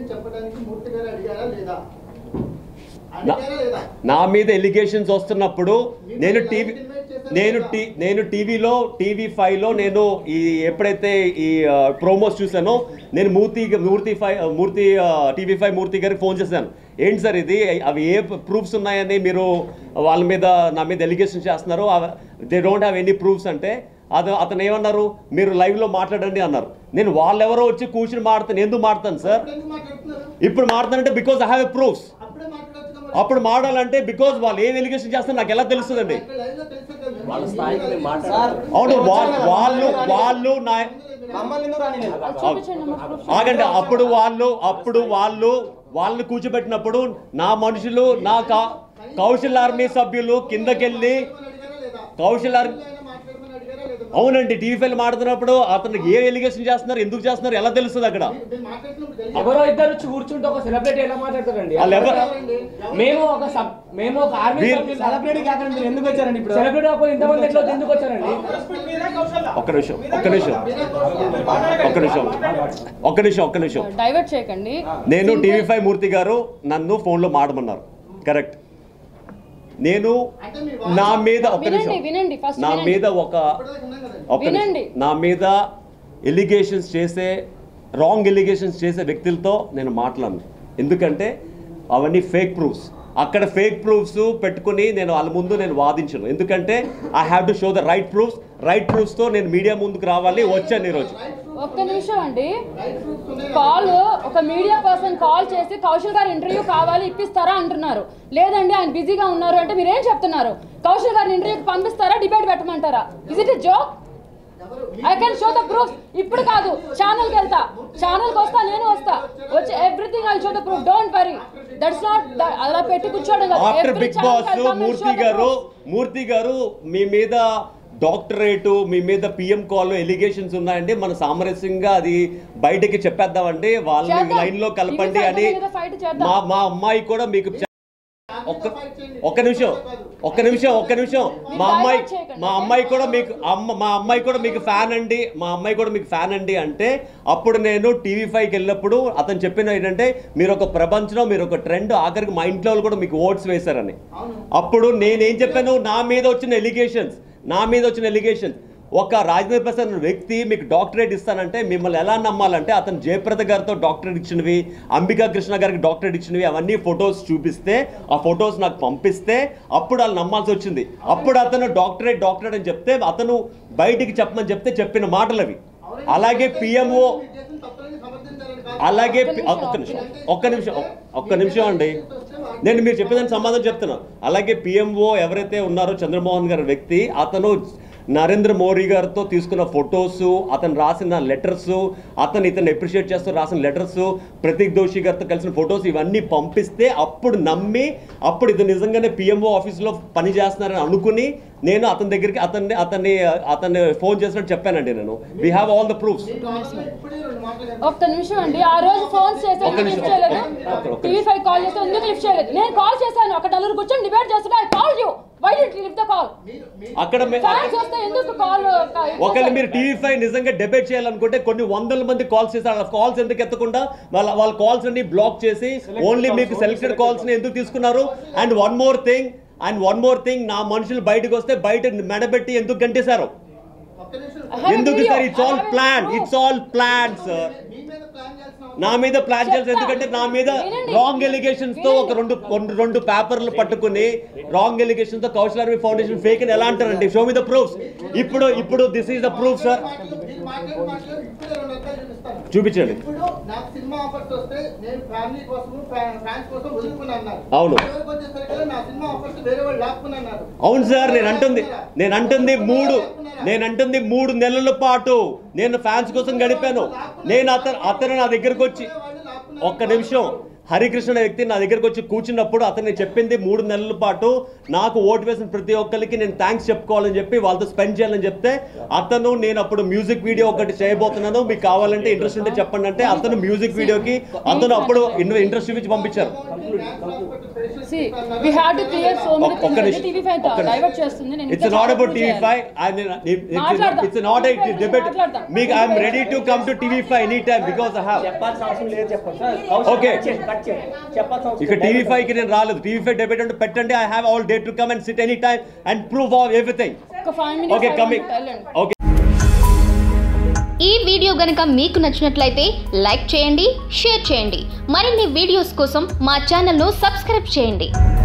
చెప్పడానికి మూర్తి గారు అడిగారా లేదా అడిగారా లేదా నా మీద ఎలిగేషన్స్ వస్తున్నప్పుడు నేను టీవీ నేను టీ నేను టీవీలో టీవీ ఫైవ్లో నేను ఈ ఎప్పుడైతే ఈ ప్రోమోస్ చూసానో నేను Murthy Murthy five Murthy TV five Murthy గారికి ఫోన్ చేశాను ఏంటి సార్ ఇది అవి ఏ ప్రూఫ్స్ ఉన్నాయని మీరు వాళ్ళ మీద నా మీద ఎలిగేషన్ చేస్తున్నారు they don't have any proofs అంటే అది అతను ఏమన్నారు మీరు లైవ్లో మాట్లాడండి అన్నారు నేను వాళ్ళెవరో వచ్చి కూర్చుని మాడతాను ఎందుకు మాడతాను సార్ ఇప్పుడు ఎందుకు మాట్లాడుతున్నారు ఇప్పుడు మాడతానంటే because I have a proofs అప్పుడే మాట్లాడొచ్చు కదా మరి. అప్పుడు మాడాలంటే బికాజ్ వాళ్ళు ఏం ఎలిగేషన్ చేస్తారు నాకు ఎలా తెలుస్తుందండి అక్కడ live లో తెలుసు కదా. వాళ్ళ స్థాయికి మేము మాట్లాడాలి. అవును వా- వాళ్ళు వాళ్ళు నా మమ్మల్ని ఎందుకు రాని చూపించండి అమ్మ ప్రూఫ్ ఆగండి అప్పుడు వాళ్ళు అప్పుడు వాళ్ళు వాళ్ళని కూర్చోబెట్టినప్పుడు నా మనుషులు నా కా- కౌశల్ ఆర్మీ సభ్యులు కిందకెళ్ళి అడిగారా లేదా కౌశల్ ఆర్మీ ఆయన మాట్లాడమని అడిగారా లేదా అవునండి టీవీ ఫైల్ మాడుతున్నప్పుడు అతను ఏ ఎలిగేషన్ చేస్తున్నారు ఎందుకు చేస్తున్నారు ఎలా తెలుస్తుంది అక్కడ మీరు మాట్లాడుతున్నప్పుడు తెలియదు. ఎవరో ఇద్దరు వచ్చి కూర్చుంటే ఒక సెలబ్రిటీ ఎలా మాట్లాడతారండి వాళ్ళు ఎవరు మేము ఒక సబ్ మేము ఒక ఆర్మీ వీరు- సెలబ్రిటీ కాకుండా మీరు ఎందుకు వచ్చారండి ఇప్పుడు సెలబ్రిటీ అప్పుడు ఇంతమంది ఎట్లా ఎందుకు వచ్చారండి ఒక్క నిమిషం ఒక్క నిమిషం ఒక్క నిమిషం ఒక్క నిమిషం ఒక్క నిమిషం డైవర్ట్ చేయకండి నేను టీవీ ఫైవ్ మూర్తి గారు నన్ను ఫోన్లో మాడమన్నారు కరెక్ట్ నేను అంటే మీ నా మీద ఒక్క వినండి నిమిషం వినండి ఫస్ట్ నా వినండి మీద ఒక ఇప్పటిదాకా ఉన్నాం కదండి. ఒక్క నిమిషం. వినండి. నా మీద ఎలిగేషన్స్ చేసే రాంగ్ ఎలిగేషన్స్ చేసే వ్యక్తులతో నేను మాట్లాడను ఎందుకంటే అవన్నీ ఫేక్ ప్రూఫ్స్ అక్కడ ఫేక్ ప్రూఫ్స్ పెట్టుకుని నేను వాళ్ళ ముందు నేను వాదించను ఎందుకంటే I have to show the right proofs right ప్రూఫ్స్తో నేను మీడియా ముందుకు రావాలి వచ్చాను ఈరోజు ఒక్క నిమిషం అండి రైట్ ప్రూఫ్స్ ఉన్నాయి కాల్ ఒక మీడియా పర్సన్ కాల్ చేసి కౌశల్ గారు ఇంటర్వ్యూ కావాలి ఇప్పిస్తారా అంటున్నారు లేదండి ఆయన బిజీగా ఉన్నారు అంటే మీరేం చెప్తున్నారు కౌశల్ గారిని ఇంటర్వ్యూకి పంపిస్తారా డిబేట్ పెట్టమంటారా ఇస్ ఇట్ జోక్ ఎవరు? I can show the proof ఇప్పుడు కాదు ఛానల్కి వెళ్తా ఛానల్కి వస్తా నేను వస్తా వచ్చి everything I show the proof don't worry that's not అలా పెట్టి కూర్చోవడం కాదు. After Every big channel boss కి వెళ్తాం, we'll మూర్తి show the గారు proof. మూర్తి గారు మీ మీద డాక్టరేట్ మీ మీద పిఎం కాల్ ఎలిగేషన్స్ ఉన్నాయండి మన సామరస్యంగా అది బయటకి చెప్పేద్దామండి వాళ్ళని చేద్దాం. లైన్ లో కలపండి ఇది అని fight మీద fight చేద్దాం. మా మా అమ్మాయి కూడా మీకు చె- ఒక్క ఒక్క నిమిషం ఒక్క నిమిషం ఒక్క నిమిషం మా అమ్మాయి మా అమ్మాయి కూడా మీకు అమ్మ మా అమ్మాయి కూడా మీకు ఫ్యాన్ అండి మా అమ్మాయి కూడా మీకు ఫ్యాన్ అండి అంటే అప్పుడు నేను టీవీ ఫైవ్కి వెళ్ళినప్పుడు అతను చెప్పిన ఏంటంటే మీరు ఒక ప్రపంచంలో మీరు ఒక ట్రెండ్ ఆఖరికి మా ఇంట్లో వాళ్ళు కూడా మీకు ఓట్స్ వేశారని అప్పుడు నేనేం చెప్పాను నా మీద వచ్చిన ఎలిగేషన్స్ నా మీద వచ్చిన ఎలిగేషన్స్ ఒక రాజేంద్ర ప్రసాద్ అనే వ్యక్తి మీకు డాక్టరేట్ ఇస్తానంటే మిమ్మల్ని ఎలా నమ్మాలంటే అతను జయప్రద గారితో డాక్టరేట్ ఇచ్చినవి అంబికా కృష్ణ గారికి డాక్టరేట్ ఇచ్చినవి అవన్నీ ఫొటోస్ చూపిస్తే ఆ ఫొటోస్ నాకు పంపిస్తే అప్పుడు వాళ్ళు నమ్మాల్సి వచ్చింది అప్పుడు అతను డాక్టరేట్ డాక్టరేట్ అని చెప్తే అతను బయటికి చెప్పమని చెప్తే చెప్పిన మాటలు అవి అలాగే పిఎంఓ మీరు చేసిన తప్పులని సమర్థించాలని కాదు. అలాగే పి- ఒక్క నిమిషం ఒక్క నిమిషం ఒక్క నిమిషం అండి నేను మీరు చెప్పేదానికి సమాధానం చెప్తున్నా అలాగే పిఎంఓ ఎవరైతే ఉన్నారో చంద్రమోహన్ గారి వ్యక్తి అతను నరేంద్ర మోడీ గారితో తీసుకున్న ఫొటోస్ అతను రాసిన లెటర్స్ అతను ఇతను అప్రిషియేట్ చేస్తూ రాసిన లెటర్స్ ప్రతీక్ దోషి గారితో కలిసిన ఫొటోస్ ఇవన్నీ పంపిస్తే అప్పుడు నమ్మి అప్పుడు ఇది నిజంగానే పిఎంఓ ఆఫీస్లో పని చేస్తున్నారని అనుకుని నేను అతని దగ్గరికి అతన్ని అతన్ని అతన్ని ఫోన్ చేసినట్టు చెప్పానండి నేను we have all the proofs మీ కాలంలో ఇప్పుడే రెండు మాటలు కనిపిస్తాయి. ఒక్క నిమిషం అండి ఆ రోజు ఫోన్ చేస్తే ఒక్క ఎందుకు నిమిషం. లిఫ్ట్ చేయలేదు ఒక్క- ఒక్క టీవీ ఫైవ్ కాల్ చేస్తే ఎందుకు లిఫ్ట్ చేయలేదు నేను కాల్ చేశాను ఒక నలుగురు కూర్చొని డిబేట్ చేస్తున్నా I call you why did lift the call మీరు మీ- అక్కడ మే- ఫ్యాన్స్ వస్తే ఎందుకు కాల్ ఒకవేళ మీరు టీవీ ఫైవ్ నిజంగా డెబేట్ చేయాలనుకుంటే కొన్ని వందల మంది కాల్స్ చేస్తారు వాళ్ళ కాల్స్ ఎందుకు ఎత్తకుండా వాళ్ళ వాళ్ళ కాల్స్ అన్ని బ్లాక్ చేసి ఓన్లీ మీకు సెలెక్టెడ్ కాల్స్ ని ఎందుకు తీసుకున్నారు and one more thing and one more thing నా మనుషులు బయటకు వస్తే బయట మెడబెట్టి ఎందుకు గంటేశారు ఒక్క నిమిషం. ఎందుకు sir it's all plan it's all plan sir మీ మీద ప్లాన్ చేయాల్సిన అవసరం నా మీద ప్లాన్ చేయాల్సి ఎందుకంటే నా మీద వినండి. రాంగ్ ఎలిగేషన్స్ తో ఒక రెండు రెండు- రెండు పేపర్లు పట్టుకుని రాంగ్ ఎలిగేషన్స్ తో కౌశల్ ఆర్మీ ఫౌండేషన్ ఫేక్ అని ఎలా అంటారండి షో మీ ద ప్రూఫ్స్ ఇప్పుడు ఇప్పుడు this is the proof sir మాటలు మీరు మాట్లాడిన మాటలు ఇప్పుడే రెండు అర్థాలు చూపిస్తాను చూపించండి ఇప్పుడు నాకు సినిమా ఆఫర్స్ వస్తే నేను ఫ్యామిలీ కోసం ఫ్యాన్స్ కోసం వదులుకుని అన్నారు అవును. చివరికి వచ్చేసరికి నా సినిమా ఆఫర్స్ వేరే వాళ్ళు లాక్కుని అన్నారు అవును సార్ నేను అంటుంది నేను అంటుంది మూడు నేను అంటుంది మూడు నెలల పాటు నేను ఫ్యాన్స్ కోసం గడిపాను నేను అతను అతను నా దగ్గరకు వచ్చి ఒక్క నిమిషం హరికృష్ణ అనే వ్యక్తి నా దగ్గరకు వచ్చి కూర్చున్నప్పుడు అతన్ని చెప్పింది మూడు నెలల పాటు నాకు ఓటు వేసిన ప్రతి ఒక్కరికి నేను థ్యాంక్స్ చెప్పుకోవాలని చెప్పి వాళ్ళతో స్పెండ్ చేయాలని చెప్తే అతను నేను అప్పుడు మ్యూజిక్ వీడియో ఒకటి చేయబోతున్నాను మీకు కావాలంటే ఇంట్రెస్ట్ ఉంటే చెప్పండి అంటే అతను మ్యూజిక్ వీడియోకి అతను అప్పుడు ఇంట్రెస్ట్ చూపించి పంపించారు See, we have to clear so many ఒక్క- ఒక్క things. నిమిషం. టీవీ ఫైవ్ ఒక్క నిమిషం. డైవర్ట్ చేస్తుంది నేను ఇట్స్ ఇంకా నాట్ చాలా అబౌట్ prove టీవీ చేయాలి. ఫైవ్ మాట్లాడదాం. It's not TV five debate మాట్లాడదాం. మీకు I'm ready to come to TV five any time because I have చెప్పాల్సిన అవసరం లేదు చెప్పండి సార్ Okay. కట్ చేయండి, కట్ చేయండి. చెప్పాల్సిన అవసరం ఇక లేదు. టీవీ ఫైవ్ కి నేను రాలేదు టీవీ ఫైవ్ డెబేట్ అంటే పెట్టండి I have all day to come and sit any time and prove all everything ఒక five minutes okay coming okay ఈ వీడియో గనక మీకు నచ్చినట్లయితే లైక్ చేయండి షేర్ చేయండి మరిన్ని వీడియోస్ కోసం మా ఛానల్ను సబ్స్క్రైబ్ చేయండి